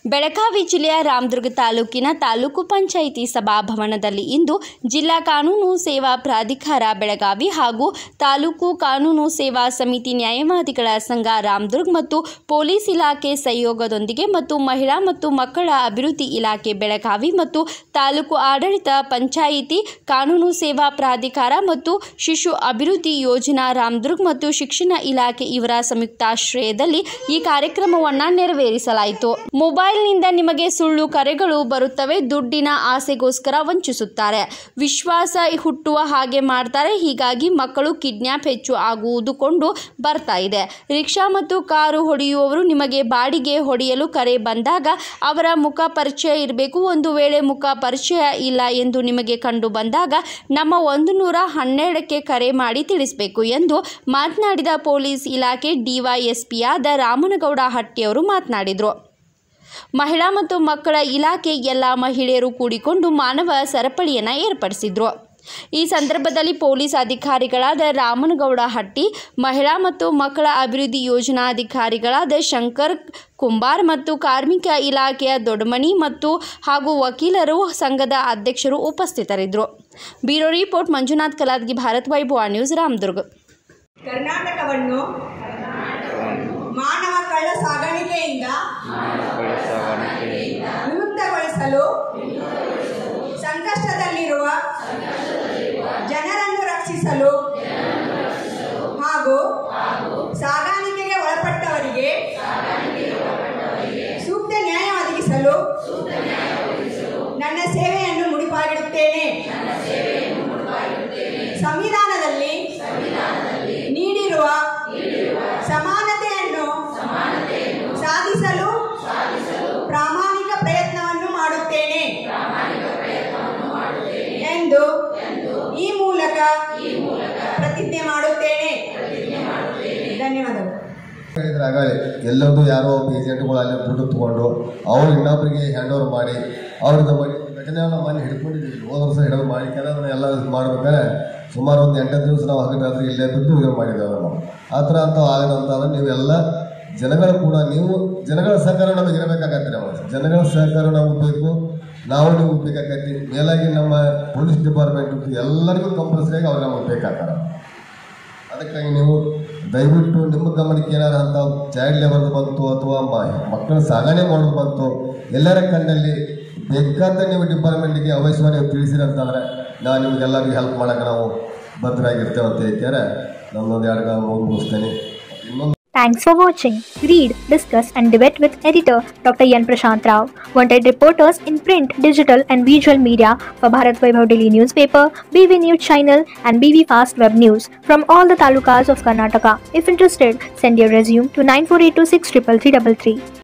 ಬೆಳಗಾವಿ ಜಿಲ್ಲೆಯ ರಾಮದುರ್ಗ ತಾಲೂಕಿನ ತಾಲೂಕು ಪಂಚಾಯಿತಿ ಸಭಾಭವನದಲ್ಲಿ ಇಂದು ಜಿಲ್ಲಾ ಕಾನೂನು ಸೇವಾ ಪ್ರಾಧಿಕಾರ ಬೆಳಗಾವಿ ಹಾಗೂ ತಾಲೂಕು ಕಾನೂನು ಸೇವಾ ಸಮಿತಿ ನ್ಯಾಯವಾದಿಗಳ ಸಂಘ ರಾಮದುರ್ಗ್ ಮತ್ತು ಪೊಲೀಸ್ ಇಲಾಖೆ ಸಹಯೋಗದೊಂದಿಗೆ ಮತ್ತು ಮಹಿಳಾ ಮತ್ತು ಮಕ್ಕಳ ಅಭಿವೃದ್ಧಿ ಇಲಾಖೆ ಬೆಳಗಾವಿ ಮತ್ತು ತಾಲೂಕು ಆಡಳಿತ ಪಂಚಾಯಿತಿ ಕಾನೂನು ಸೇವಾ ಪ್ರಾಧಿಕಾರ ಮತ್ತು ಶಿಶು ಅಭಿವೃದ್ಧಿ ಯೋಜನಾ ರಾಮದುರ್ಗ್ ಮತ್ತು ಶಿಕ್ಷಣ ಇಲಾಖೆ ಇವರ ಸಂಯುಕ್ತಾಶ್ರಯದಲ್ಲಿ ಈ ಕಾರ್ಯಕ್ರಮವನ್ನು ನೆರವೇರಿಸಲಾಯಿತು ಮೊಬೈಲ್ನಿಂದ ನಿಮಗೆ ಸುಳ್ಳು ಕರೆಗಳು ಬರುತ್ತವೆ ದುಡ್ಡಿನ ಆಸೆಗೋಸ್ಕರ ವಂಚಿಸುತ್ತಾರೆ ವಿಶ್ವಾಸ ಹುಟ್ಟುವ ಹಾಗೆ ಮಾಡ್ತಾರೆ ಹೀಗಾಗಿ ಮಕ್ಕಳು ಕಿಡ್ನ್ಯಾಪ್ ಹೆಚ್ಚು ಆಗುವುದು ಕೊಂಡು ಬರ್ತಾ ಇದೆ ರಿಕ್ಷಾ ಮತ್ತು ಕಾರು ಹೊಡೆಯುವವರು ನಿಮಗೆ ಬಾಡಿಗೆ ಹೊಡೆಯಲು ಕರೆ ಬಂದಾಗ ಅವರ ಮುಖ ಪರಿಚಯ ಇರಬೇಕು ಒಂದು ವೇಳೆ ಮುಖ ಪರಿಚಯ ಇಲ್ಲ ಎಂದು ನಿಮಗೆ ಕಂಡು ಬಂದಾಗ ನಮ್ಮ ಒಂದು ನೂರ ಹನ್ನೆರಡಕ್ಕೆ ಕರೆ ಮಾಡಿ ತಿಳಿಸಬೇಕು ಎಂದು ಮಾತನಾಡಿದ ಪೊಲೀಸ್ ಇಲಾಖೆ ಡಿವೈಎಸ್ಪಿಯಾದ ರಾಮನಗೌಡ ಹಟ್ಟಿಯವರು ಮಾತನಾಡಿದರು ಮಹಿಳಾ ಮತ್ತು ಮಕ್ಕಳ ಇಲಾಖೆ ಎಲ್ಲ ಮಹಿಳೆಯರು ಕೂಡಿಕೊಂಡು ಮಾನವ ಸರಪಳಿಯನ್ನು ಏರ್ಪಡಿಸಿದ್ರು ಈ ಸಂದರ್ಭದಲ್ಲಿ ಪೊಲೀಸ್ ಅಧಿಕಾರಿಗಳಾದ ರಾಮನಗೌಡ ಹಟ್ಟಿ ಮಹಿಳಾ ಮತ್ತು ಮಕ್ಕಳ ಅಭಿವೃದ್ಧಿ ಯೋಜನಾಧಿಕಾರಿಗಳಾದ ಶಂಕರ್ ಕುಂಬಾರ್ ಮತ್ತು ಕಾರ್ಮಿಕ ಇಲಾಖೆಯ ದೊಡ್ಡಮನಿ ಮತ್ತು ಹಾಗೂ ವಕೀಲರು ಸಂಘದ ಅಧ್ಯಕ್ಷರು ಉಪಸ್ಥಿತರಿದ್ದರು bureau report Manjunath Kaladgi Bharat Vaibhava news Ramdurg ಕರ್ನಾಟಕವನ್ನು ಮಾನವ ಕಳ್ಳ ಸಾಗಾಣಿಕೆಯಿಂದ ವಿಮುಕ್ತಗೊಳಿಸಲು ಸಂಕಷ್ಟದಲ್ಲಿರುವ ಜನರನ್ನು ರಕ್ಷಿಸಲು ಹಾಗೂ ಸಾಗಾಣಿಕೆಗೆ ಒಳಪಟ್ಟವರಿಗೆ ಸೂಕ್ತ ನ್ಯಾಯ ಒದಗಿಸಲು ನನ್ನ ಸೇವೆಯನ್ನು ಮುಡಿಪಾಗಿಡುತ್ತೇನೆ ಸಂವಿಧಾನದಲ್ಲಿ ನೀಡಿರುವ ಸಮಾನತೆಯನ್ನು ಸಾಧಿಸಲು ಪ್ರಾಮಾಣಿಕ ಪ್ರಯತ್ನವನ್ನು ಮಾಡುತ್ತೇನೆ ಎಂದು ಈ ಮೂಲಕ ಪ್ರತಿಜ್ಞೆ ಮಾಡುತ್ತೇನೆ ಧನ್ಯವಾದಗಳು ಹೇಳಿದ್ರೆ ಆಗಲಿ ಎಲ್ಲದೂ ಯಾರೋ ಒಬ್ಬ ಏಜೆಂಟ್ಗಳು ಅಲ್ಲಿ ದುಡ್ಡು ತಗೊಂಡು ಅವ್ರು ಇನ್ನೊಬ್ಬರಿಗೆ ಹ್ಯಾಂಡ್ ಓವರ್ ಮಾಡಿ ಅವ್ರದ್ದು ಘಟನೆಯನ್ನು ಮನೆ ಹಿಡ್ಕೊಂಡಿದ್ದೀವಿ ಹೋದ ವರ್ಷ ಹಿಡಿದು ಮಾಡಿ ಕೆಲವನ್ನ ಎಲ್ಲ ಮಾಡ್ಬೇಕಾದ್ರೆ ಸುಮಾರು ಒಂದು ಎಂಟತ್ತು ದಿವಸ ನಾವು ಹಗಲಾದ್ರೆ ಇಲ್ಲೇ ಬಿದ್ದು ಇದು ಮಾಡಿದ್ದೇವೆ ನಾವು ಆ ಥರ ಅಂತ ಆಗದಂತಾದ್ರೆ ನೀವೆಲ್ಲ ಜನಗಳು ಕೂಡ ನೀವು ಜನಗಳ ಸಹಕಾರ ನಮಗೆ ಇರಬೇಕಾಗತ್ತೆ ನಾವು ಜನಗಳ ಸಹಕಾರ ನಾವು ಬೇಕು ನಾವು ನೀವು ಬೇಕಾಗತ್ತೆ ಮೇಲಾಗಿ ನಮ್ಮ ಪೊಲೀಸ್ ಡಿಪಾರ್ಟ್ಮೆಂಟ್ ಎಲ್ಲರಿಗೂ ಕಂಪಲ್ಸರಿಯಾಗಿ ಅವ್ರು ನಮಗೆ ಬೇಕಾಗ್ತಾರೆ ಅದಕ್ಕಾಗಿ ನೀವು ದಯವಿಟ್ಟು ನಿಮ್ಮ ಗಮನಕ್ಕೆ ಏನಾರ ಅಂತ ಚೈಲ್ಡ್ ಲೇಬರ್ ಬಂತು ಅಥವಾ ಮ- ಮಕ್ಕಳ ಸಾಗಣೆ ಮಾಡೋದು ಬಂತು ಎಲ್ಲರ ಕಣ್ಣಲ್ಲಿ ಬೇಕಾದ ನೀವು ಡಿಪಾರ್ಟ್ಮೆಂಟ್ಗೆ ಅವಶ್ಯವಾಗಿ ನೀವು ತಿಳಿಸಿರಿ ಅಂತಂದ್ರೆ ನಾವು ನಿಮಗೆಲ್ಲರಿಗೂ ಹೆಲ್ಪ್ ಮಾಡೋಕೆ ನಾವು ಭದ್ರಾಗಿರ್ತೇವೆ ಅಂತ ಹೇಳ್ತಾರೆ ನನ್ನೊಂದು ಎರಡು ಗಾಲ ಮುಗಿಸ್ತೇನೆ ಇನ್ನೊಂದು Thanks for watching. Read, discuss, and debate with editor Dr. Yan Prashant Rao. Wanted reporters in print, digital, and visual media for Bharat Vaibhav Daily Newspaper, BV News Channel, and BV Fast Web News from all the talukas of Karnataka. If interested, send your resume to 9482633333.